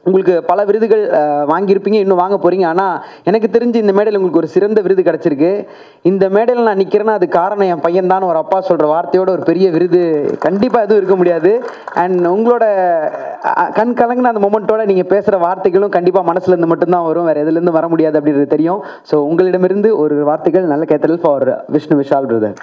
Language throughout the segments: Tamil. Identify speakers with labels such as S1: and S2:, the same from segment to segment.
S1: உங்களுக்கு பல விருதுகள் அஹ், வாங்கியிருப்பீங்க இன்னும் வாங்க போறீங்க ஆனால் எனக்கு தெரிஞ்சு இந்த மேடையில் உங்களுக்கு ஒரு சிறந்த விருது கிடச்சிருக்கு இந்த மேடையில் நான் நிற்கிறேன்னா அது காரணம் என் பையன் தான் ஒரு அப்பா சொல்கிற வார்த்தையோட ஒரு பெரிய விருது கண்டிப்பாக எதுவும் இருக்க முடியாது அண்ட் உங்களோட அஹ், கண் கலங்கின அந்த மொமெண்ட்டோட நீங்கள் பேசுகிற வார்த்தைகளும் கண்டிப்பாக மனசுலேருந்து மட்டும்தான் வரும் வேறு எதுலேருந்து வர முடியாது அப்படின்றது தெரியும் ஸோ உங்களிடமிருந்து ஒரு வார்த்தைகள் நல்ல கேத்தல் ஃபார் விஷ்ணு விஷால் பிரதர்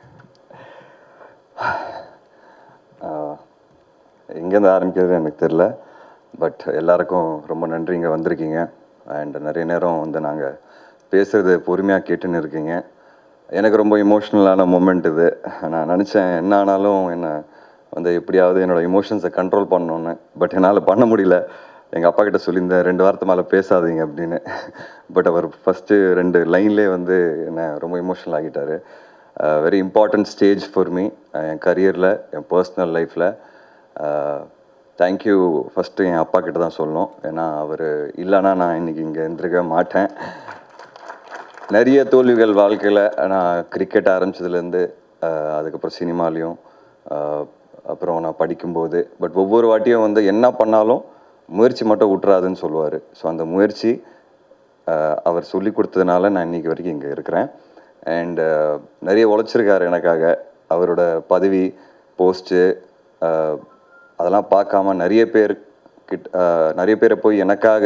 S2: எங்கேருந்து ஆரம்பிக்கிறது எனக்கு தெரில பட் எல்லாருக்கும் ரொம்ப நன்றி இங்கே வந்திருக்கீங்க அண்ட் நிறைய நேரம் வந்து நாங்கள் பேசுகிறது பொறுமையாக கேட்டுன்னு இருக்கீங்க எனக்கு ரொம்ப இமோஷ்னலான மூமெண்ட் இது நான் நினச்சேன் என்ன ஆனாலும் என்ன வந்து எப்படியாவது என்னோட இமோஷன்ஸை கண்ட்ரோல் பண்ணணுன்னு பட் என்னால் பண்ண முடியல எங்கள் அப்பா கிட்ட சொல்லியிருந்தேன் ரெண்டு வாரத்து மேலே பேசாதீங்க அப்படின்னு பட் அவர் ஃபஸ்ட்டு ரெண்டு லைன்லேயே வந்து என்னை ரொம்ப இமோஷனல் ஆகிட்டாரு very important stage for me என் கரியரில் என் பர்சனல் லைஃப்பில் தேங்க்யூ ஃபஸ்ட்டு என் அப்பா கிட்ட தான் சொல்லணும் ஏன்னா அவர் இல்லைன்னா நான் இன்னைக்கு இங்கே இருந்திருக்க மாட்டேன் நிறைய தோல்விகள் வாழ்க்கையில் நான் கிரிக்கெட் ஆரம்பிச்சதுலேருந்து அஹ், அதுக்கப்புறம் சினிமாலேயும் அப்புறம் நான் படிக்கும்போது பட் ஒவ்வொரு வாட்டியும் வந்து என்ன பண்ணாலும் முயற்சி மட்டும் விட்றாதுன்னு சொல்லுவார் ஸோ அந்த முயற்சி அஹ், அவர் சொல்லி கொடுத்ததுனால நான் இன்னைக்கு வரைக்கும் இங்கே இருக்கிறேன் அண்ட் நிறைய உழைச்சிருக்காரு எனக்காக அவரோட பதவி போஸ்ட்டு அதெல்லாம் பார்க்காம நிறைய பேர் கிட்ட அஹ், நிறைய பேரை போய் எனக்காக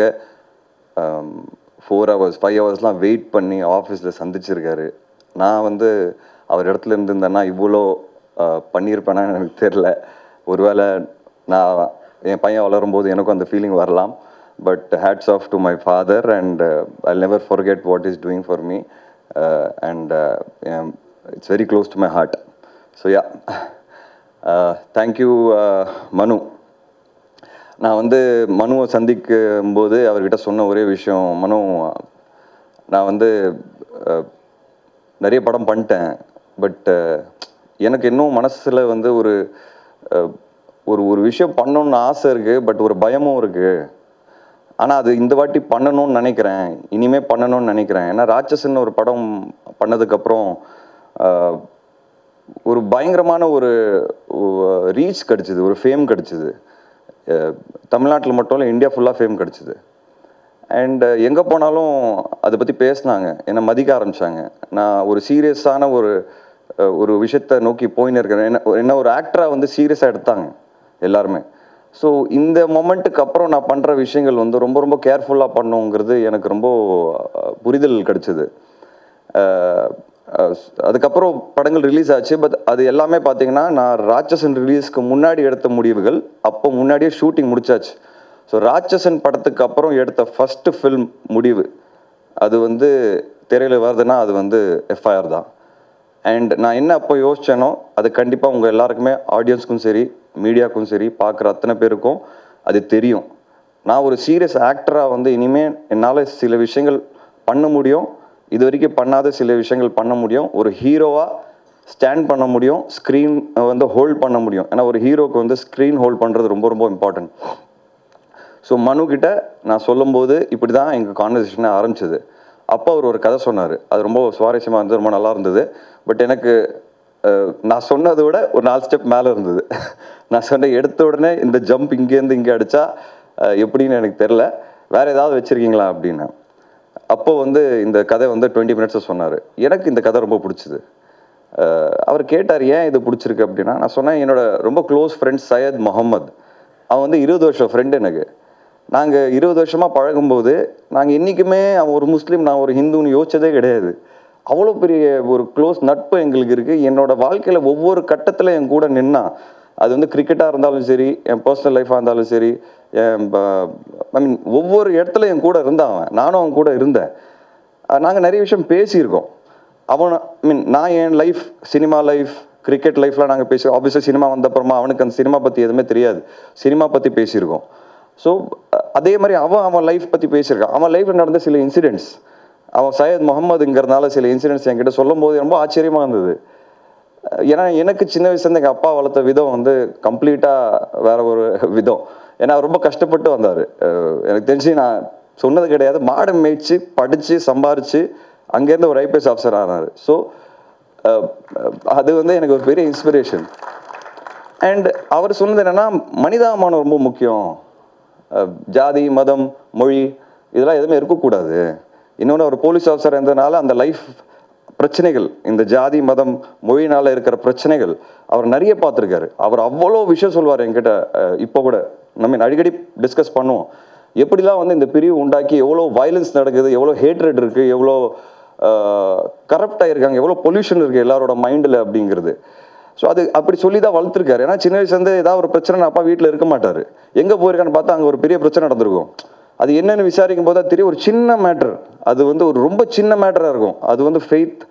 S2: ஃபோர் ஹவர்ஸ் ஃபைவ் ஹவர்ஸ்லாம் வெயிட் பண்ணி ஆஃபீஸில் சந்திச்சிருக்காரு நான் வந்து அவர் இடத்துல இருந்திருந்தேன்னா இவ்வளோ அஹ், பண்ணியிருப்பேனான்னு எனக்கு தெரில ஒருவேளை நான் என் பையன் வளரும்போது எனக்கும் அந்த ஃபீலிங் வரலாம் but hats off to my father and I never forget what is doing for me and it's very close to my heart so yeah thank you Manu நான் வந்து மனுவை சந்திக்கும் போது அவர்கிட்ட சொன்ன ஒரே விஷயம் மனு நான் வந்து அஹ், நிறைய படம் பண்ணிட்டேன் பட் எனக்கு இன்னும் மனசில் வந்து ஒரு அஹ், ஒரு ஒரு விஷயம் பண்ணணும்னு ஆசை இருக்குது பட் ஒரு பயமும் இருக்குது ஆனால் அது இந்த வாட்டி பண்ணணும்னு நினைக்கிறேன் இனிமே பண்ணணும்னு நினைக்கிறேன் ஏன்னா ராட்சசன் ஒரு படம் பண்ணதுக்கப்புறம் ஆஹ், ஒரு பயங்கரமான ஒரு ரீச் கிடச்சிது ஒரு ஃபேம் கிடச்சிது தமிழ்நாட்டில் மட்டும் இல்லை இந்தியா ஃபுல்லாக ஃபேம் கிடச்சிது அண்ட் எங்கே போனாலும் அதை பற்றி பேசினாங்க என்னை மதிக்க ஆரம்பித்தாங்க நான் ஒரு சீரியஸான ஒரு அஹ், ஒரு விஷயத்தை நோக்கி போயின்னு இருக்கிறேன் என்ன என்ன ஒரு ஆக்டராக வந்து சீரியஸாக எடுத்தாங்க எல்லாருமே ஸோ இந்த மொமெண்ட்டுக்கு அப்புறம் நான் பண்ணுற விஷயங்கள் வந்து ரொம்ப ரொம்ப கேர்ஃபுல்லாக பண்ணுங்கிறது எனக்கு ரொம்ப அஹ், புரிதல் கிடச்சிது அதுக்கப்புறம் படங்கள் ரிலீஸ் ஆச்சு பட் அது எல்லாமே பார்த்தீங்கன்னா நான் ராட்சசன் ரிலீஸ்க்கு முன்னாடி எடுத்த முடிவுகள் அப்போ முன்னாடியே ஷூட்டிங் முடிச்சாச்சு ஸோ ராட்சசன் படத்துக்கு அப்புறம் எடுத்த ஃபஸ்ட்டு ஃபில்ம் முடிவு அது வந்து திரையில் வருதுன்னா அது வந்து எஃப்ஐஆர் தான் அண்ட் நான் என்ன அப்போ யோசிச்சேனோ அது கண்டிப்பாக உங்கள் எல்லாருக்குமே ஆடியன்ஸ்க்கும் சரி மீடியாவுக்கும் சரி பார்க்குற அத்தனை பேருக்கும் அது தெரியும் நான் ஒரு சீரியஸ் ஆக்டராக வந்து இனிமேல் என்னால் சில விஷயங்கள் பண்ண முடியும் இது வரைக்கும் பண்ணாத சில விஷயங்கள் பண்ண முடியும் ஒரு ஹீரோவாக ஸ்டாண்ட் பண்ண முடியும் ஸ்க்ரீன் வந்து ஹோல்ட் பண்ண முடியும் ஏன்னா ஒரு ஹீரோக்கு வந்து ஸ்க்ரீன் ஹோல்ட் பண்ணுறது ரொம்ப ரொம்ப இம்பார்ட்டன்ட் ஸோ மனு கிட்ட நான் சொல்லும்போது இப்படி தான் எங்கள் கான்வர்சேஷனே ஆரம்பிச்சது அப்போ அவர் ஒரு கதை சொன்னார் அது ரொம்ப சுவாரஸ்யமாக இருந்தது ரொம்ப நல்லா இருந்தது பட் எனக்கு அஹ், நான் சொன்னதை விட ஒரு நாலு ஸ்டெப் மேலே இருந்தது நான் சொன்ன எடுத்த உடனே இந்த ஜம்ப் இங்கேருந்து இங்கே அடித்தா எப்படின்னு எனக்கு தெரில வேறு ஏதாவது வச்சுருக்கீங்களா அப்படின்னு அப்போ வந்து இந்த கதை வந்து டுவெண்ட்டி மினிட்ஸில் சொன்னார் எனக்கு இந்த கதை ரொம்ப பிடிச்சிது அஹ் அவர் கேட்டார் ஏன் இது பிடிச்சிருக்கு அப்படின்னா நான் சொன்னேன் என்னோட ரொம்ப க்ளோஸ் ஃப்ரெண்ட் சையத் முகமது அவன் வந்து இருபது வருஷம் ஃப்ரெண்டு எனக்கு நாங்கள் இருபது வருஷமாக பழகும்போது நாங்கள் என்றைக்குமே அவன் ஒரு முஸ்லீம் நான் ஒரு ஹிந்துன்னு யோசிச்சதே கிடையாது அவ்வளோ பெரிய ஒரு க்ளோஸ் நட்பு எங்களுக்கு இருக்குது என்னோட வாழ்க்கையில் ஒவ்வொரு கட்டத்தில் என் கூட நின்னா அது வந்து கிரிக்கெட்டாக இருந்தாலும் சரி என் பர்சனல் லைஃபாக இருந்தாலும் சரி என் ஐ மீன் ஒவ்வொரு இடத்துல என் கூட இருந்தான் அவன் நானும் அவன் கூட இருந்தேன் நாங்கள் நிறைய விஷயம் பேசியிருக்கோம் அவன் ஐ மீன் நான் என் லைஃப் சினிமா லைஃப் கிரிக்கெட் லைஃப்லாம் நாங்கள் பேசி ஆப்வியஸாக சினிமா வந்தப்புறமா அவனுக்கு அந்த சினிமா பற்றி எதுவுமே தெரியாது சினிமா பற்றி பேசியிருக்கோம் ஸோ அதே மாதிரி அவன் அவன் லைஃப் பற்றி பேசியிருக்கான் அவன் லைஃப்பில் நடந்த சில இன்சிடென்ட்ஸ் அவன் சையத் முகமதுங்கிறதுனால சில இன்சிடென்ட்ஸ் என்கிட்ட சொல்லும்போது ரொம்ப ஆச்சரியமாக இருந்தது ஏன்னா எனக்கு சின்ன வயசுலேருந்து எங்கள் அப்பா வளர்த்த விதம் வந்து கம்ப்ளீட்டாக வேற ஒரு விதம் ஏன்னா அவர் ரொம்ப கஷ்டப்பட்டு வந்தார் எனக்கு தெரிஞ்சு நான் சொன்னது கிடையாது மாடு மேய்ச்சி படித்து சம்பாரித்து அங்கேருந்து ஒரு ஐபிஎஸ் ஆஃபீஸர் ஆனார் ஸோ அது வந்து எனக்கு ஒரு பெரிய இன்ஸ்பிரேஷன் அண்ட் அவர் சொன்னது என்னன்னா மனிதாபிமானம் ரொம்ப முக்கியம் அஹ், ஜாதி மதம் மொழி இதெல்லாம் எதுவுமே இருக்கக்கூடாது இன்னொன்று அவர் போலீஸ் ஆஃபீஸர் இருந்ததுனால அந்த லைஃப் பிரச்சனைகள் இந்த ஜாதி மதம் மொழினால இருக்கிற பிரச்சனைகள் அவர் நிறைய பார்த்துருக்காரு அவர் அவ்வளோ விஷயம் சொல்லுவார் என்கிட்ட அஹ், இப்போ கூட நம்ம அடிக்கடி டிஸ்கஸ் பண்ணுவோம் எப்படிலாம் வந்து இந்த பிரிவு உண்டாக்கி எவ்வளோ வயலன்ஸ் நடக்குது எவ்வளோ ஹேட்ரட் இருக்குது எவ்வளோ கரப்ட் ஆயிருக்காங்க எவ்வளோ பொல்யூஷன் இருக்குது எல்லாரோட மைண்டில் அப்படிங்கிறது ஸோ அது அப்படி சொல்லி தான் வளர்த்துருக்காரு ஏன்னா சின்ன வயசுலேருந்து ஏதாவது ஒரு பிரச்சனை அப்பா வீட்டில் இருக்க மாட்டார் எங்கே போயிருக்கான்னு பார்த்தா அங்கே ஒரு பெரிய பிரச்சனை நடந்திருக்கும் அது என்னன்னு விசாரிக்கும் போது தான் தெரியும் ஒரு சின்ன மேட்டர் அது வந்து ஒரு ரொம்ப சின்ன மேட்டராக இருக்கும் அது வந்து ஃபெய்த்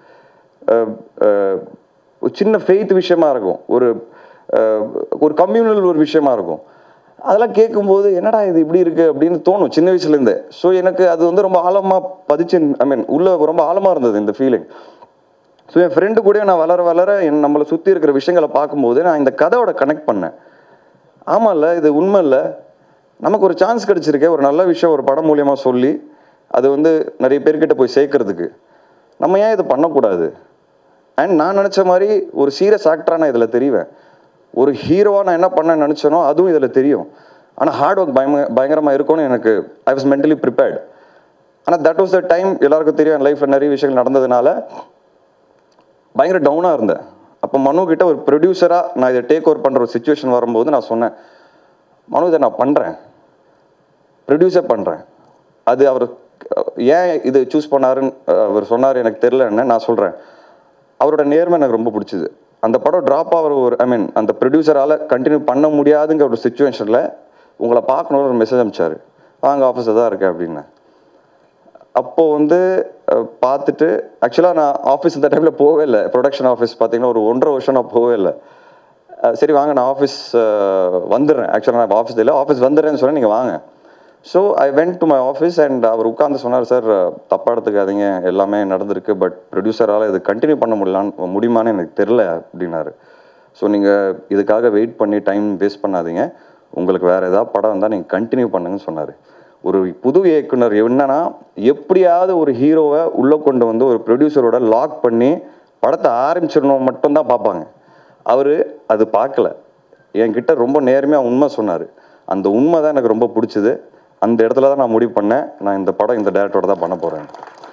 S2: ஒரு சின்ன ஃபெய்த் விஷயமா இருக்கும் ஒரு அஹ், ஒரு கம்யூனல் ஒரு விஷயமா இருக்கும் அதெல்லாம் கேட்கும்போது என்னடா இது இப்படி இருக்கு அப்படின்னு தோணும் சின்ன வயசுலேருந்தே ஸோ எனக்கு அது வந்து ரொம்ப ஆழமாக பதிச்சு ஐ மீன் உள்ள ரொம்ப ஆழமாக இருந்தது இந்த ஃபீலிங் ஸோ என் ஃப்ரெண்டு கூட நான் வளர வளர என் நம்மளை சுற்றி இருக்கிற விஷயங்களை பார்க்கும்போது நான் இந்த கதையோட கனெக்ட் பண்ணேன் ஆமாம்ல இது உண்மை இல்லை நமக்கு ஒரு சான்ஸ் கிடைச்சிருக்கே ஒரு நல்ல விஷயம் ஒரு படம் மூலியமாக சொல்லி அது வந்து நிறைய பேர்கிட்ட போய் சேர்க்கறதுக்கு நம்ம ஏன் இது பண்ணக்கூடாது அண்ட் நான் நினச்ச மாதிரி ஒரு சீரியஸ் ஆக்டராக நான் இதில் தெரிவேன் ஒரு ஹீரோவாக நான் என்ன பண்ண நினச்சேனோ அதுவும் இதில் தெரியும் ஆனால் ஹார்ட் ஒர்க் பயங்க பயங்கரமாக இருக்கும்னு எனக்கு ஐ வாஸ் மென்டலி ப்ரிப்பேர்ட் ஆனால் தட் வாஸ் த டைம் எல்லாருக்கும் தெரியும் என் லைஃப்பில் நிறைய விஷயங்கள் நடந்ததுனால பயங்கர டவுனாக இருந்தேன் அப்போ மனு கிட்ட ஒரு ப்ரொடியூசராக நான் இதை டேக் ஓவர் பண்ணுற ஒரு சுச்சுவேஷன் வரும்போது நான் சொன்னேன் மனு இதை நான் பண்ணுறேன் ப்ரொடியூசர் பண்ணுறேன் அது அவர் ஏன் இது சூஸ் பண்ணாருன்னு அவர் சொன்னார் எனக்கு தெரிலன்னு நான் சொல்கிறேன் அவரோட நேர்மை எனக்கு ரொம்ப பிடிச்சிது அந்த படம் ட்ராப் ஆகிற ஒரு ஐ மீன் அந்த ப்ரொடியூசரால் கண்டினியூ பண்ண முடியாதுங்கிற ஒரு சுச்சுவேஷனில் உங்களை பார்க்கணுன்னு ஒரு மெசேஜ் அனுப்பிச்சாரு வாங்க ஆஃபீஸில் தான் இருக்கேன் அப்படின்னு அப்போ வந்து அஹ், பார்த்துட்டு ஆக்சுவலாக நான் ஆஃபீஸ் இந்த டைமில் போகவே இல்லை ப்ரொடக்ஷன் ஆஃபீஸ் பார்த்தீங்கன்னா ஒரு ஒன்றரை வருஷம் நான் போகவே இல்லை அஹ், சரி வாங்க நான் ஆஃபீஸ் வந்துடுறேன் ஆக்சுவலாக நான் ஆஃபீஸ் இல்லை ஆஃபீஸ் வந்துடுறேன்னு சொன்னேன் நீங்கள் வாங்க so I went to my office அண்ட் அவர் உட்காந்து சொன்னார் சார் தப்பாக எடுத்துக்காதீங்க எல்லாமே நடந்திருக்கு பட் ப்ரொடியூசரால் இது கண்டினியூ பண்ண முடியலான்னு முடியுமான்னு எனக்கு தெரில அப்படின்னாரு ஸோ நீங்கள் இதுக்காக வெயிட் பண்ணி டைம் வேஸ்ட் பண்ணாதீங்க உங்களுக்கு வேறு ஏதாவது படம் இருந்தால் நீங்கள் கண்டினியூ பண்ணுங்கன்னு சொன்னார் ஒரு புது இயக்குனர் என்னன்னா எப்படியாவது ஒரு ஹீரோவை உள்ளே கொண்டு வந்து ஒரு ப்ரொடியூசரோட லாக் பண்ணி படத்தை ஆரம்பிச்சிடணும் மட்டும்தான் பார்ப்பாங்க அவர் அது பார்க்கல என்கிட்ட ரொம்ப நேர்மையாக உண்மை சொன்னார் அந்த உண்மை தான் எனக்கு ரொம்ப பிடிச்சது அந்த இடத்துல தான் நான் முடிவு பண்ணேன் நான் இந்த படம் இந்த டேரக்டரோட தான் பண்ண போகிறேன்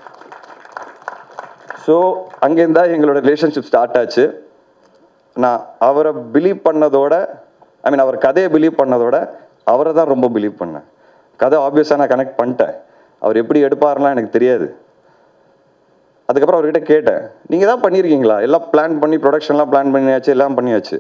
S2: ஸோ அங்கேருந்தா எங்களோட ரிலேஷன்ஷிப் ஸ்டார்ட் ஆச்சு நான் அவரை பிலீவ் பண்ணதோட ஐ மீன் அவர் கதையை பிலீவ் பண்ணதோட அவரை தான் ரொம்ப பிலீவ் பண்ணேன் கதை ஆப்வியஸாக நான் கனெக்ட் பண்ணிட்டேன் அவர் எப்படி எடுப்பாருலாம் எனக்கு தெரியாது அதுக்கப்புறம் அவர்கிட்ட கேட்டேன் நீங்கள் தான் பண்ணியிருக்கீங்களா எல்லாம் பிளான் பண்ணி ப்ரொடக்ஷன்லாம் பிளான் பண்ணியாச்சு எல்லாம் பண்ணியாச்சு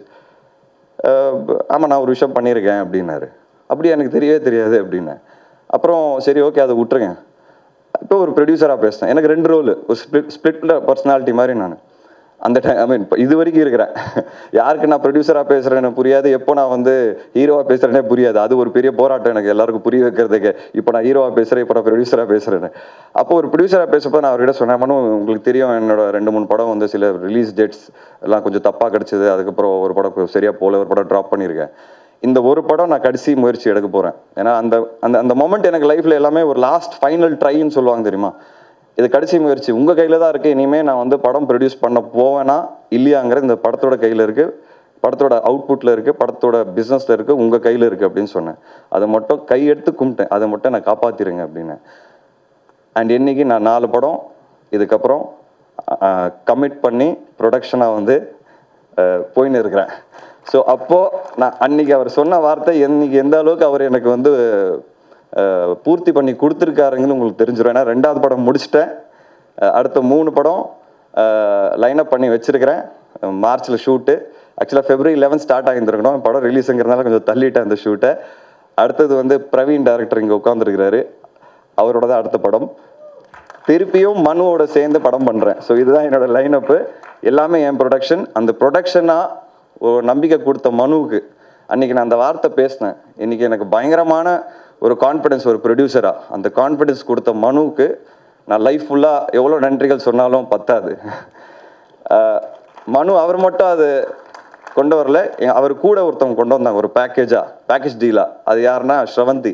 S2: ஆமாம் நான் ஒரு விஷயம் பண்ணியிருக்கேன் அப்படின்னாரு அப்படி எனக்கு தெரியவே தெரியாது அப்படின்னேன் அப்புறம் சரி ஓகே அதை விட்டுருங்க இப்போ ஒரு ப்ரொடியூசராக பேசினேன் எனக்கு ரெண்டு ரோல் ஒரு ஸ்பிளிட் ஸ்பிளிட்ல பர்சனாலிட்டி மாதிரி நான் அந்த டைம் ஐ மீன் இப்போ இது வரைக்கும் இருக்கிறேன் யாருக்கு நான் ப்ரொடியூசராக பேசுகிறேன்னு புரியாது எப்போ நான் வந்து ஹீரோவாக பேசுகிறேனே புரியாது அது ஒரு பெரிய போராட்டம் எனக்கு எல்லாருக்கும் புரிய வைக்கிறதுக்கு இப்போ நான் ஹீரோவாக பேசுகிறேன் இப்போ நான் ப்ரொடியூசராக பேசுகிறேன்னு அப்போ ஒரு ப்ரொடியூசராக பேசும்போது நான் அவர்கிட்ட சொன்னேன் "மனு, உங்களுக்கு தெரியும் என்னோட ரெண்டு மூணு படம் வந்து சில ரிலீஸ் டேட்ஸ் எல்லாம் கொஞ்சம் தப்பாக கிடச்சிது அதுக்கப்புறம் ஒரு படம் சரியாக போகல ஒரு படம் ட்ராப் பண்ணியிருக்கேன் இந்த ஒரு படம் நான் கடைசி முயற்சி எடுக்க போகிறேன் ஏன்னா அந்த அந்த அந்த மொமெண்ட் எனக்கு லைஃப்பில் எல்லாமே ஒரு லாஸ்ட் ஃபைனல் ட்ரைன்னு சொல்லுவாங்க தெரியுமா இது கடைசி முயற்சி உங்கள் கையில் தான் இருக்குது இனிமேல் நான் வந்து படம் ப்ரொடியூஸ் பண்ண போவேனா இல்லையாங்கிற இந்த படத்தோட கையில் இருக்குது படத்தோட அவுட்புட்டில் இருக்குது படத்தோட பிஸ்னஸில் இருக்குது உங்கள் கையில் இருக்குது அப்படின்னு சொன்னேன் அதை மட்டும் கையெடுத்து கும்பிட்டேன் அதை மட்டும் நான் காப்பாற்றிருங்க அப்படின்னு அண்ட் இன்னைக்கு நான் நாலு படம் இதுக்கப்புறம் கமிட் பண்ணி ப்ரொடக்ஷனாக வந்து அஹ், போயின்னு இருக்கிறேன் ஸோ அப்போது நான் அன்னைக்கு அவர் சொன்ன வார்த்தை இன்னைக்கு எந்த அளவுக்கு அவர் எனக்கு வந்து அஹ், பூர்த்தி பண்ணி கொடுத்துருக்காருங்கன்னு உங்களுக்கு தெரிஞ்சிடும் ஏன்னா ரெண்டாவது படம் முடிச்சிட்டேன் அஹ், அடுத்த மூணு படம் லைனப் பண்ணி வச்சிருக்கிறேன் மார்ச்சில் ஷூட்டு ஆக்சுவலாக ஃபெப்ரவரி லெவன் ஸ்டார்ட் ஆகியிருந்துருக்கணும் படம் ரிலீஸுங்கிறதுனால கொஞ்சம் தள்ளிட்டேன் அந்த ஷூட்டை அடுத்தது வந்து பிரவீன் டேரக்டர் இங்கே உட்காந்துருக்கிறாரு அவரோட தான் அடுத்த படம் திருப்பியும் மனுவோட சேர்ந்து படம் பண்ணுறேன் ஸோ இதுதான் என்னோட லைனப்பு எல்லாமே என் ப்ரொடக்ஷன் அந்த ப்ரொடக்ஷனாக ஒரு நம்பிக்கை கொடுத்த மனுவுக்கு அன்னைக்கு நான் அந்த வார்த்தை பேசினேன் இன்னைக்கு எனக்கு பயங்கரமான ஒரு கான்ஃபிடன்ஸ் ஒரு ப்ரொடியூசராக அந்த கான்ஃபிடன்ஸ் கொடுத்த மனுவுக்கு நான் லைஃப் ஃபுல்லாக எவ்வளோ நன்றிகள் சொன்னாலும் பத்தாது அஹ் மனு அவர் மட்டும் அது கொண்டு வரல எ- அவர் கூட ஒருத்தவங்க கொண்டு வந்தாங்க ஒரு பேக்கேஜா பேக்கேஜ் டீலா அது யாருன்னா ஸ்ரவந்தி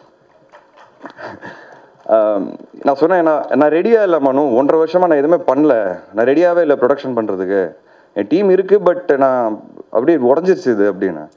S2: ஆம், நான் சொன்னேன் நான் நான் ரெடியாக இல்லை மனு ஒன்றரை வருஷமாக நான் எதுவுமே பண்ணல நான் ரெடியாகவே இல்லை ப்ரொடக்ஷன் பண்ணுறதுக்கு என் டீம் இருக்குது பட் நான் அப்படியே உடஞ்சிருச்சு இது அப்படின்னு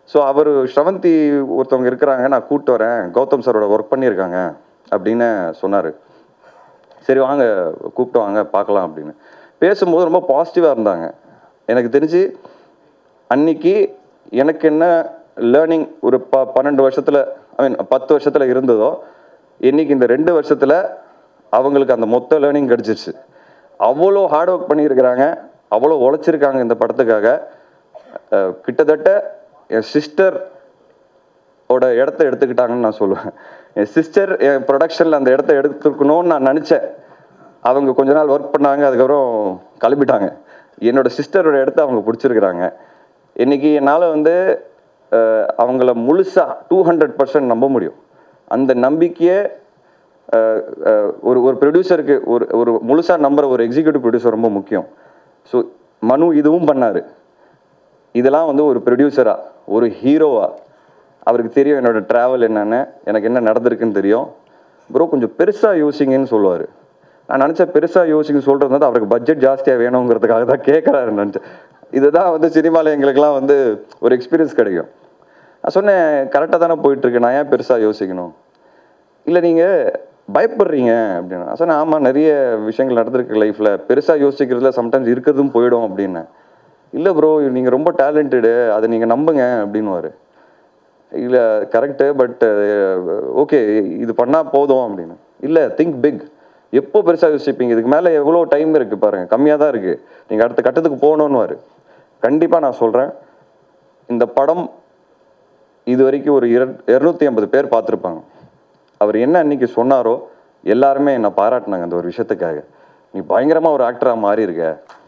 S2: ஸோ அவர் ஸ்ரவந்தி ஒருத்தவங்க இருக்கிறாங்க நான் கூப்பிட்டு வரேன் கௌதம் சாரோட ஒர்க் பண்ணியிருக்காங்க அப்படின்னு சொன்னார் சரி வாங்க கூப்பிட்டு வாங்க பார்க்கலாம் அப்படின்னு பேசும்போது ரொம்ப பாசிட்டிவாக இருந்தாங்க எனக்கு தெரிஞ்சு அன்னைக்கு எனக்கு என்ன லேர்னிங் ஒரு ப பன்னெண்டு வருஷத்தில் ஐ மீன் பத்து வருஷத்தில் இருந்ததோ இன்னைக்கு இந்த ரெண்டு வருஷத்தில் அவங்களுக்கு அந்த மொத்த லேர்னிங் கிடச்சிருச்சு அவ்வளோ ஹார்ட் ஒர்க் பண்ணியிருக்கிறாங்க அவ்வளோ உழைச்சிருக்காங்க இந்த படத்துக்காக அஹ், கிட்டத்தட்ட என் சிஸ்டர் ஓட இடத்த எடுத்துக்கிட்டாங்கன்னு நான் சொல்லுவேன் என் சிஸ்டர் என் ப்ரொடக்ஷனில் அந்த இடத்த எடுத்துக்கணும்னு நான் நினச்சேன் அவங்க கொஞ்ச நாள் ஒர்க் பண்ணாங்க அதுக்கப்புறம் கிளம்பிட்டாங்க என்னோட சிஸ்டரோட இடத்த அவங்க பிடிச்சிருக்கிறாங்க இன்னைக்கு என்னால் வந்து அஹ், அவங்கள முழுசாக டூ ஹண்ட்ரட் பர்சன்ட் நம்ப முடியும் அந்த நம்பிக்கையை அஹ், அஹ், ஒரு ஒரு ப்ரொடியூசருக்கு ஒரு ஒரு முழுசாக நம்புற ஒரு எக்ஸிக்யூட்டிவ் ப்ரொடியூசர் ரொம்ப முக்கியம் ஸோ மனு இதுவும் பண்ணார் இதெல்லாம் வந்து ஒரு ப்ரொடியூசரா ஒரு ஹீரோவா அவருக்கு தெரியும் என்னோட ட்ராவல் என்னன்னு எனக்கு என்ன நடந்திருக்குன்னு தெரியும் ப்ரோ கொஞ்சம் பெருசாக யோசிங்கன்னு சொல்லுவார் நான் நினச்சேன் பெருசாக யோசிங்க சொல்கிறது வந்து அவருக்கு பட்ஜெட் ஜாஸ்தியாக வேணுங்கிறதுக்காக தான் கேட்குறாரு நினச்சேன் இதுதான் வந்து சினிமாவில் எங்களுக்கெல்லாம் வந்து ஒரு எக்ஸ்பீரியன்ஸ் கிடைக்கும் நான் சொன்னேன் கரெக்டாக தானே போயிட்டுருக்கு நான் ஏன் பெருசாக யோசிக்கணும் இல்லை நீங்கள் பயப்படுறீங்க அப்படின்னு நான் சொன்னேன் ஆமாம் நிறைய விஷயங்கள் நடந்திருக்கு லைஃப்பில் பெருசாக யோசிக்கிறதுல சம்டைம்ஸ் இருக்கிறதும் போயிடும் அப்படின்னேன் இல்லை ப்ரோ நீங்கள் ரொம்ப டேலண்டடு அதை நீங்கள் நம்புங்க அப்படின்னுவாரு இல்லை கரெக்டு பட் ஓகே இது பண்ணால் போதும் அப்படின்னு இல்லை திங்க் பிக் எப்போ பெருசாக யோசிப்பீங்க இதுக்கு மேலே எவ்வளோ டைம் இருக்குது பாருங்கள் கம்மியாக தான் இருக்குது நீங்கள் அடுத்த கட்டத்துக்கு போகணுன்னுவாரு கண்டிப்பாக நான் சொல்கிறேன் இந்த படம் இது வரைக்கும் ஒரு இர இரநூத்தி ஐம்பது பேர் பார்த்துருப்பாங்க அவர் என்ன அன்னைக்கு சொன்னாரோ எல்லாருமே என்னை பாராட்டினாங்க அந்த ஒரு விஷயத்துக்காக நீ பயங்கரமாக ஒரு ஆக்டராக மாறி இருக்க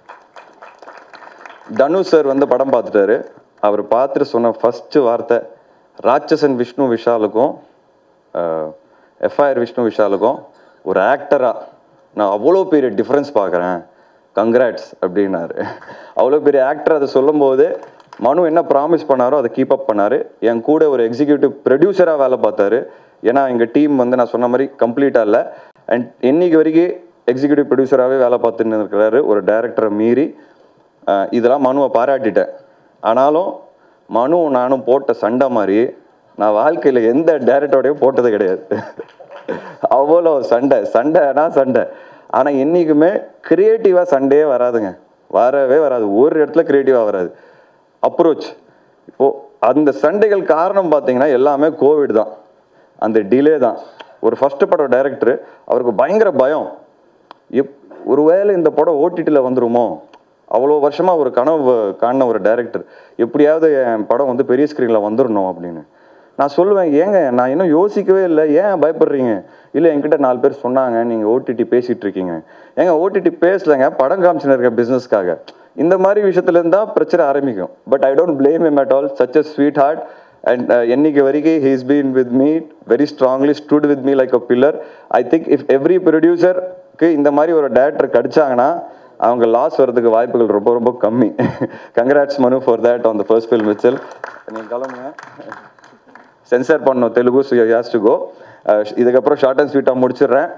S2: தனுஷ் சார் வந்து படம் பார்த்துட்டாரு அவர் பார்த்துட்டு சொன்ன ஃபர்ஸ்ட் வார்த்தை ராட்சசன் விஷ்ணு விஷாலுக்கும் எஃப்ஐஆர் விஷ்ணு விஷாலுக்கும் ஒரு ஆக்டராக நான் அவ்வளோ பெரிய டிஃப்ரென்ஸ் பார்க்குறேன் கங்க்ராட்ஸ் அப்படின்னாரு அவ்வளோ பெரிய ஆக்டர் அதை சொல்லும்போது மனு என்ன ப்ராமிஸ் பண்ணாரோ அதை கீப் அப் பண்ணாரு என் கூட ஒரு எக்ஸிக்யூட்டிவ் ப்ரொடியூசராக வேலை பார்த்தாரு ஏன்னா எங்கள் டீம் வந்து நான் சொன்ன மாதிரி கம்ப்ளீட்டாக இல்லை அண்ட் இன்னைக்கு வரைக்கும் எக்ஸிக்யூட்டிவ் ப்ரொடியூசராகவே வேலை பார்த்துன்னு இருக்கிறாரு ஒரு டைரக்டரை மீறி அஹ் இதெல்லாம் மனுவை பாராட்டிட்டேன் ஆனாலும் மனு நானும் போட்ட சண்டை மாதிரி நான் வாழ்க்கையில் எந்த டேரக்டரோடையும் போட்டது கிடையாது அவ்வளோ சண்டை சண்டைனா சண்டை ஆனால் என்றைக்குமே க்ரியேட்டிவாக சண்டையே வராதுங்க வரவே வராது ஒரு இடத்துல க்ரியேட்டிவாக வராது அப்ரோச் இப்போது அந்த சண்டைகள் காரணம் பார்த்தீங்கன்னா எல்லாமே கோவிட் தான் அந்த டிலே தான் ஒரு ஃபஸ்ட்டு படம் டைரக்டர் அவருக்கு பயங்கர பயம் எப் ஒருவேளை இந்த படம் ஓடிடியில் வந்துருமோ அவ்வளோ வருஷமாக ஒரு கனவு காணின ஒரு டைரக்டர் எப்படியாவது என் படம் வந்து பெரிய ஸ்க்ரீனில் வந்துடணும் அப்படின்னு நான் சொல்லுவேன் ஏங்க நான் இன்னும் யோசிக்கவே இல்லை ஏன் பயப்படுறீங்க இல்லை என்கிட்ட நாலு பேர் சொன்னாங்க நீங்கள் ஓடிடி பேசிகிட்டு இருக்கீங்க ஏங்க ஓடிடி பேசலைங்க படம் காமிச்சுன்னு இருக்க பிஸ்னஸ்க்காக இந்த மாதிரி விஷயத்துலேருந்து தான் பிரச்சனை ஆரம்பிக்கும் but I don't blame him at all such a sweet heart and என்னைக்கு வரைக்கும் he's been with me very strongly stood with me like a pillar I think if every ப்ரொடியூசருக்கு இந்த மாதிரி ஒரு டேரக்டர் கிடைச்சாங்கன்னா அவங்க லாஸ் வர்றதுக்கு வாய்ப்புகள் ரொம்ப ரொம்ப கம்மி congrats Manu for that on the first film மிச்சல் நீங்கள் கிளம்புங்க சென்சார் பண்ணோம் Telugu so has to go இதுக்கப்புறம் ஷார்ட் அண்ட் ஸ்வீட்டாக முடிச்சிடுறேன்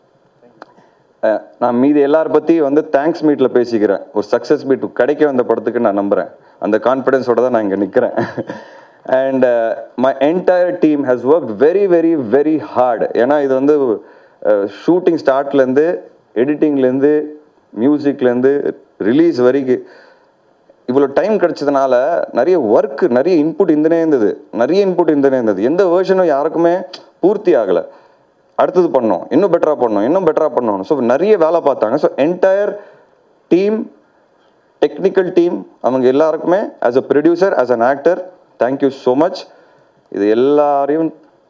S2: அஹ், நான் மீதி எல்லார பற்றி வந்து தேங்க்ஸ் மீட்டில் பேசிக்கிறேன் ஒரு சக்ஸஸ் மீட் கிடைக்க வந்த படத்துக்கு நான் நம்புகிறேன் அந்த கான்ஃபிடென்ஸோட தான் நான் இங்கே நிற்கிறேன் and my entire team has work very very very hard ஏன்னா இது வந்து ஷூட்டிங் ஸ்டார்ட்லேருந்து எடிட்டிங்லேருந்து மியூசிக்லேருந்து ரிலீஸ் வரைக்கும் இவ்வளோ டைம் கிடைச்சதுனால நிறைய ஒர்க் நிறைய இன்புட் இருந்துனே இருந்தது நிறைய இன்புட் இருந்துனே இருந்தது எந்த வேர்ஷனும் யாருக்குமே பூர்த்தி ஆகலை அடுத்தது பண்ணோம் இன்னும் பெட்டராக பண்ணோம் இன்னும் பெட்டராக பண்ணோம் ஸோ நிறைய வேலை பார்த்தாங்க so entire team technical team அவங்க எல்லாருக்குமே as a producer as an actor thank you so much இது எல்லாரையும்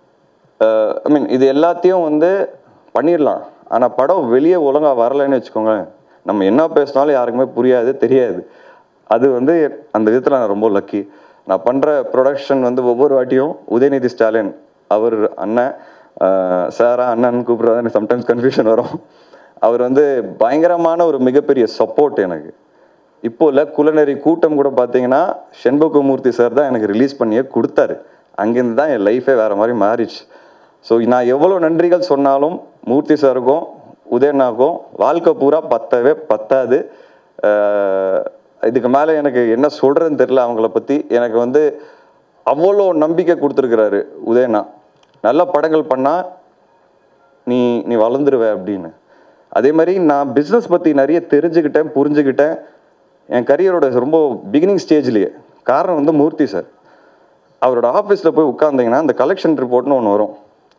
S2: ஐ மீன் இது எல்லாத்தையும் வந்து பண்ணிடலாம் ஆனால் படம் வெளியே ஒழுங்காக வரலைன்னு வச்சுக்கோங்களேன் நம்ம என்ன பேசினாலும் யாருக்குமே புரியாது தெரியாது அது வந்து அந்த விதத்தில் நான் ரொம்ப லக்கி நான் பண்ணுற ப்ரொடக்ஷன் வந்து ஒவ்வொரு வாட்டியும் உதயநிதி ஸ்டாலின் அவர் அண்ணன் ஆஹ் சாரா அண்ணன் கூப்பிட்றது எனக்கு சம்டைம்ஸ் கன்ஃபியூஷன் வரும் அவர் வந்து பயங்கரமான ஒரு மிகப்பெரிய சப்போர்ட் எனக்கு இப்போ இல்லை குலநெறி கூட்டம் கூட பார்த்தீங்கன்னா செண்பகமூர்த்தி சார் தான் எனக்கு ரிலீஸ் பண்ணியே கொடுத்தாரு அங்கேருந்து தான் என் லைஃபே வேறு மாதிரி மாறிச்சு ஸோ நான் எவ்வளோ நன்றிகள் சொன்னாலும் மூர்த்தி சாருக்கும் உதயண்ணாக்கும் வாழ்க்கை பூரா பத்தவே பத்தாது அஹ் இதுக்கு மேலே எனக்கு என்ன சொல்கிறதுன்னு தெரில அவங்கள பற்றி எனக்கு வந்து அவ்வளோ நம்பிக்கை கொடுத்துருக்கிறாரு உதயண்ணா நல்ல படங்கள் பண்ணால் நீ நீ வளர்ந்துருவ அப்படின்னு அதே மாதிரி நான் பிஸ்னஸ் பற்றி நிறைய தெரிஞ்சுக்கிட்டேன் புரிஞ்சுக்கிட்டேன் என் கரியரோட ரொம்ப பிகினிங் ஸ்டேஜ்லேயே காரணம் வந்து மூர்த்தி சார் அவரோட ஆஃபீஸில் போய் உட்காந்தீங்கன்னா அந்த கலெக்ஷன் ரிப்போர்ட்னு ஒன்று வரும்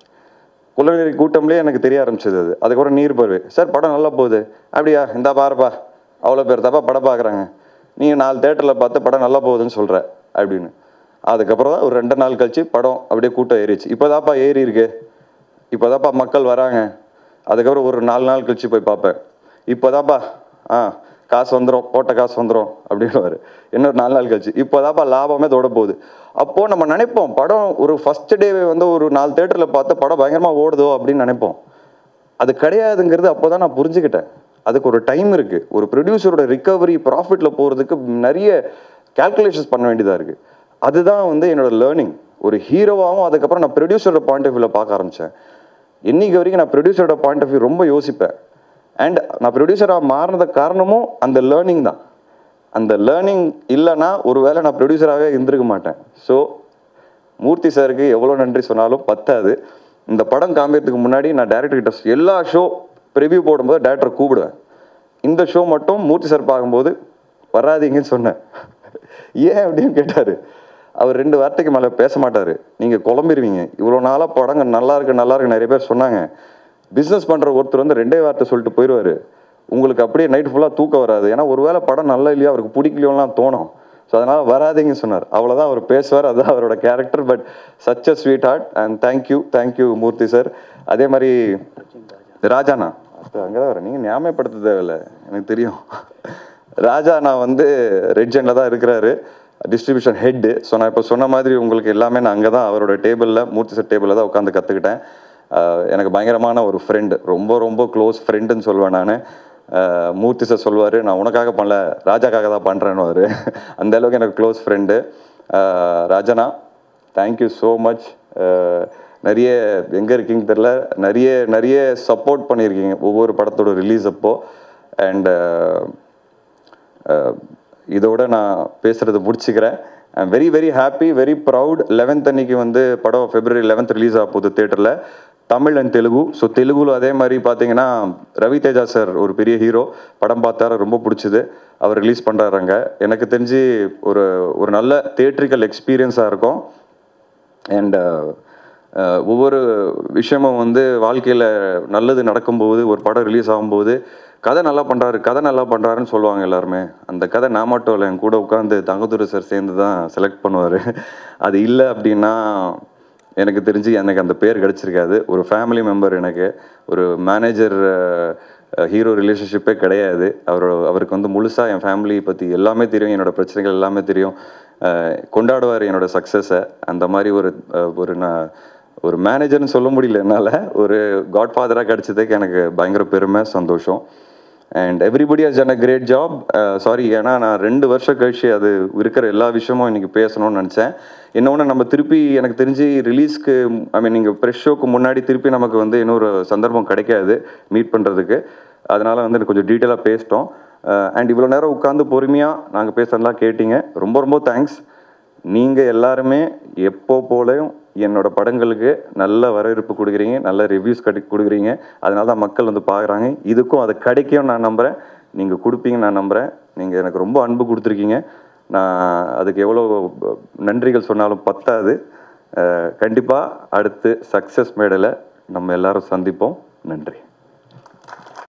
S2: குலநெறி கூட்டம்லேயே எனக்கு தெரிய ஆரம்பிச்சது அது அதுக்கப்புறம் நீர் பருவே சார் படம் நல்லா போகுது அப்படியா இந்தா பாருப்பா அவ்வளோ பேர் தப்பா படம் பார்க்குறாங்க நீங்கள் நாலு தேட்டரில் பார்த்து படம் நல்லா போகுதுன்னு சொல்கிற அப்படின்னு அதுக்கப்புறம் தான் ஒரு ரெண்டு நாள் கழிச்சு படம் அப்படியே கூட்டம் ஏறிச்சு இப்போதாப்பா ஏறி இருக்கு இப்போதாப்பா மக்கள் வராங்க அதுக்கப்புறம் ஒரு நாலு நாள் கழிச்சு போய் பார்ப்பேன் இப்போதாப்பா ஆ காசு வந்துடும் போட்ட காசு வந்துடும் அப்படின்னுவாரு இன்னொரு நாலு நாள் கழிச்சு இப்போதாப்பா லாபமே தொட போகுது அப்போது நம்ம நினைப்போம் படம் ஒரு ஃபர்ஸ்ட் டேவே வந்து ஒரு நாலு தேட்டரில் பார்த்து படம் பயங்கரமாக ஓடுதோ அப்படின்னு நினைப்போம் அது கிடையாதுங்கிறது அப்போ தான் நான் புரிஞ்சுக்கிட்டேன் அதுக்கு ஒரு டைம் இருக்குது ஒரு ப்ரொடியூசரோட ரிகவரி ப்ராஃபிட்டில் போகிறதுக்கு நிறைய கால்குலேஷன்ஸ் பண்ண வேண்டியதாக இருக்குது அதுதான் வந்து என்னோட லேர்னிங் ஒரு ஹீரோவாகவும் அதுக்கப்புறம் நான் ப்ரொடியூசரோட பாயிண்ட் ஆஃப் வியூவில் பார்க்க ஆரம்பித்தேன் இன்னைக்கு வரைக்கும் நான் ப்ரொடியூசரோட பாயிண்ட் ஆஃப் வியூ ரொம்ப யோசிப்பேன் அண்ட் நான் ப்ரொடியூசராக மாறினது காரணமும் அந்த லேர்னிங் தான் அந்த லேர்னிங் இல்லைன்னா ஒருவேளை நான் ப்ரொடியூசராகவே இருந்திருக்க மாட்டேன் ஸோ மூர்த்தி சாருக்கு எவ்வளோ நன்றி சொன்னாலும் பத்தாது இந்த படம் காமிக்கிறதுக்கு முன்னாடி நான் டேரக்டர் கிட்ட எல்லா ஷோ ப்ரிவ்யூ போடும்போது டேரக்டர் கூப்பிடுவேன் இந்த ஷோ மட்டும் மூர்த்தி சார் பார்க்கும்போது வராதீங்கன்னு சொன்னேன் ஏன் அப்படின்னு கேட்டார் அவர் ரெண்டு வார்த்தைக்கு மேலே பேச மாட்டார் நீங்கள் குழம்பிடுவீங்க இவ்வளோ நாளாக படங்க நல்லா இருக்கு நல்லா இருக்கு நிறைய பேர் சொன்னாங்க பிஸ்னஸ் பண்ணுற ஒருத்தர் வந்து ரெண்டே வார்த்தை சொல்லிட்டு போயிடுவார் உங்களுக்கு அப்படியே நைட் ஃபுல்லாக தூக்கம் வராது ஏன்னா ஒருவேளை படம் நல்லா இல்லையா அவருக்கு பிடிக்கலையோலாம் தோணும் ஸோ அதனால் வராதீங்கன்னு சொன்னார் அவ்வளோதான் அவர் பேசுவார் அதுதான் அவரோட character but such a sweet heart and thank you thank you Murthy sir அதே மாதிரி ராஜாண்ணா அது அங்கே தான் வரேன் நீங்கள் ஞாபகப்படுத்த தேவையில்ல எனக்கு தெரியும் ராஜா நான் வந்து ரெட் ஜெண்டில் தான் இருக்கிறாரு டிஸ்ட்ரிபியூஷன் ஹெட்டு ஸோ நான் இப்போ சொன்ன மாதிரி உங்களுக்கு எல்லாமே நான் அங்கே தான் அவரோட டேபிளில் மூர்த்தி சார் டேபிளில் தான் உட்காந்து கற்றுக்கிட்டேன் எனக்கு பயங்கரமான ஒரு ஃப்ரெண்டு ரொம்ப ரொம்ப க்ளோஸ் ஃப்ரெண்டுன்னு சொல்லுவேன் நான் மூர்த்தி சார் சொல்லுவார் நான் உனக்காக பண்ணல ராஜாக்காக தான் பண்ணுறேன்னு அந்த அளவுக்கு எனக்கு க்ளோஸ் ஃப்ரெண்டு ராஜனா தேங்க்யூ ஸோ மச் நிறைய எங்கே இருக்கீங்க தெரில நிறைய நிறைய சப்போர்ட் பண்ணியிருக்கீங்க ஒவ்வொரு படத்தோட ரிலீஸ் அப்போ அண்ட் இதோட நான் பேசுகிறத முடிச்சுக்கிறேன் I'm very very happy very proud eleventh அன்னைக்கு வந்து படம் ஃபெப்ரவரி லெவன்த் ரிலீஸ் ஆக போகுது தேட்டரில் தமிழ் அண்ட் தெலுங்கு ஸோ தெலுங்குல அதே மாதிரி பார்த்தீங்கன்னா ரவி தேஜா சார் ஒரு பெரிய ஹீரோ படம் பார்த்தாரு ரொம்ப பிடிச்சது அவர் ரிலீஸ் பண்ணுறாருங்க எனக்கு தெரிஞ்சு ஒரு ஒரு நல்ல தேட்ரிக்கல் எக்ஸ்பீரியன்ஸாக இருக்கும் அண்ட் ஒவ்வொரு விஷயமும் வந்து வாழ்க்கையில் நல்லது நடக்கும்போது ஒரு படம் ரிலீஸ் ஆகும்போது கதை நல்லா பண்ணுறாரு கதை நல்லா பண்ணுறாருன்னு சொல்லுவாங்க எல்லாருமே அந்த கதை நான் மட்டும் இல்லை என் கூட உட்காந்து தங்கத்துறை சார் சேர்ந்து தான் செலக்ட் பண்ணுவார் அது இல்லை அப்படின்னா எனக்கு தெரிஞ்சு எனக்கு அந்த பேர் கிடச்சிருக்காது ஒரு ஃபேமிலி மெம்பர் எனக்கு ஒரு மேனேஜர் ஹீரோ ரிலேஷன்ஷிப்பே கிடையாது அவர் அவருக்கு வந்து முழுசாக என் ஃபேமிலி பற்றி எல்லாமே தெரியும் என்னோட பிரச்சனைகள் எல்லாமே தெரியும் கொண்டாடுவார் என்னோட சக்ஸஸை அந்த மாதிரி ஒரு ஒரு நான் ஒரு மேனேஜர்னு சொல்ல முடியல என்னால் ஒரு காட்ஃபாதராக கிடச்சதுக்கு எனக்கு பயங்கர பெருமை சந்தோஷம் and everybody has done a great job sorry ஏன்னா நான் ரெண்டு வருஷம் கழிச்சு அது இருக்கிற எல்லா விஷயமும் இன்னைக்கு பேசணும்னு நினச்சேன் இன்னொன்று நம்ம திருப்பி எனக்கு தெரிஞ்சு ரிலீஸ்க்கு ஐ மீன் நீங்கள் ப்ரெஷ் ஷோக்கு முன்னாடி திருப்பி நமக்கு வந்து இன்னொரு சந்தர்ப்பம் கிடைக்காது மீட் பண்ணுறதுக்கு அதனால் வந்து எனக்கு கொஞ்சம் டீட்டெயிலாக பேசிட்டோம் அண்ட் இவ்வளோ நேரம் உட்காந்து பொறுமையாக நாங்கள் பேசுறதெல்லாம் கேட்டீங்க ரொம்ப ரொம்ப தேங்க்ஸ் நீங்கள் எல்லாருமே எப்போ போலையும் என்னோட படங்களுக்கு நல்ல வரவேற்பு கொடுக்குறீங்க நல்ல ரிவ்யூஸ் கட்டி கொடுக்குறீங்க அதனால தான் மக்கள் வந்து பார்க்குறாங்க இதுக்கும் அது கிடைக்கும் நான் நம்புகிறேன் நீங்கள் கொடுப்பீங்கன்னு நான் நம்புகிறேன் நீங்கள் எனக்கு ரொம்ப அன்பு கொடுத்துருக்கீங்க நான் அதுக்கு எவ்வளோ நன்றிகள் சொன்னாலும் பத்தாது கண்டிப்பாக அடுத்து சக்ஸஸ் மேடையில் நம்ம எல்லாரும் சந்திப்போம் நன்றி